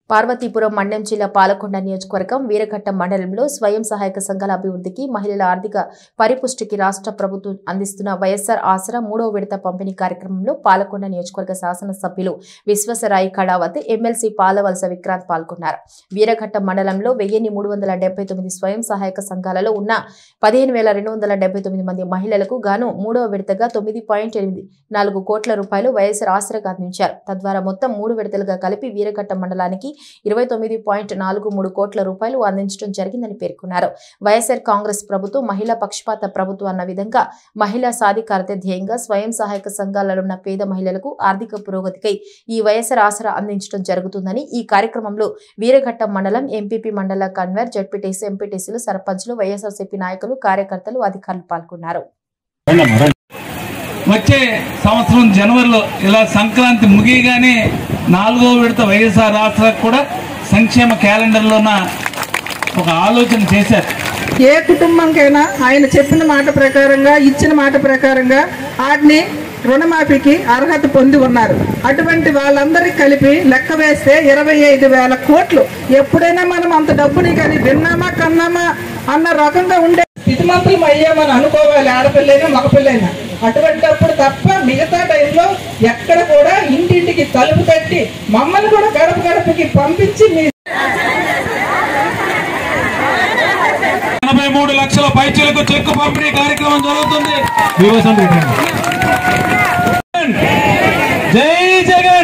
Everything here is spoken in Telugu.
పార్వతీపురం మండ్యం జిల్లా పాలకొండ నియోజకవర్గం వీరఘట్టం మండలంలో స్వయం సహాయక సంఘాల అభివృద్ధికి మహిళల ఆర్థిక పరిపుష్టికి రాష్ట్ర ప్రభుత్వం అందిస్తున్న వైఎస్ఆర్ ఆసరా మూడవ విడత పంపిణీ కార్యక్రమంలో పాలకొండ నియోజకవర్గ శాసనసభ్యులు విశ్వసరాయి కళావతి ఎమ్మెల్సీ పాలవలస విక్రాంత్ పాల్గొన్నారు వీరఘట్టం మండలంలో వెయ్యిన్ని మూడు వందల డెబ్బై తొమ్మిది స్వయం సహాయక సంఘాలలో ఉన్న పదిహేను వేల రెండు వందల డెబ్బై తొమ్మిది మంది మహిళలకు గాను మూడవ విడతగా తొమ్మిది పాయింట్ ఎనిమిది నాలుగు కోట్ల రూపాయలు వైఎస్ఆర్ ఆసరాగా అందించారు తద్వారా మొత్తం మూడు విడతలుగా కలిపి వీరఘట్టం మండలానికి ఇరవై తొమ్మిది పాయింట్ నాలుగు మూడు కోట్ల రూపాయలు అందించడం జరిగిందని పేర్కొన్నారు వైఎస్ఆర్ కాంగ్రెస్ ప్రభుత్వం మహిళా పక్షపాత ప్రభుత్వం అన్న విధంగా మహిళా సాధికారత ధ్యేయంగా స్వయం సహాయక సంఘాలలో ఉన్న పేద మహిళలకు ఆర్థిక పురోగతికై ఈ వైఎస్ఆర్ ఆసరా అందించడం జరుగుతుందని ఈ కార్యక్రమంలో వీరఘట్టం మండలం ఎంపీపీ మండల కన్వర్ జడ్పీటీసీ ఎంపీటీసీలు సర్పంచ్లు వైఎస్ఆర్సీపీ నాయకులు కార్యకర్తలు అధికారులు పాల్గొన్నారు వచ్చే సంవత్సరం జనవరిలో ఇలా సంక్రాంతి ముగియగానే నాలుగో విడత వైఎస్ఆర్ రాష్ట్రాలకు కూడా సంక్షేమ క్యాలెండర్లోన ఒక ఆలోచన చేశారు ఏ కుటుంబంకైనా ఆయన చెప్పిన మాట ప్రకారంగా ఇచ్చిన మాట ప్రకారంగా వాటిని రుణమాఫీకి అర్హత పొంది ఉన్నారు అటువంటి వాళ్ళందరికీ కలిపి లెక్క వేస్తే ఇరవై ఐదు వేల కోట్లు ఎప్పుడైనా మనం అంత డబ్బుని కానీ విన్నామా కన్నామా అన్న రకంగా ఉండే స్థితిమంతులం అయ్యామని అనుకోవాలి ఆడపిల్లైనా మగపిల్లైనా అటువంటిప్పుడు తప్ప మిగతా టైంలో ఎక్కడ కూడా ఇంటింటికి తలుపు తట్టి మమ్మల్ని కూడా గడప గడపకి పంపించి మీ ఎనభై మూడు లక్షల పైచీలకు చెక్కు పంపిణీ కార్యక్రమం జరుగుతుంది జై జగన్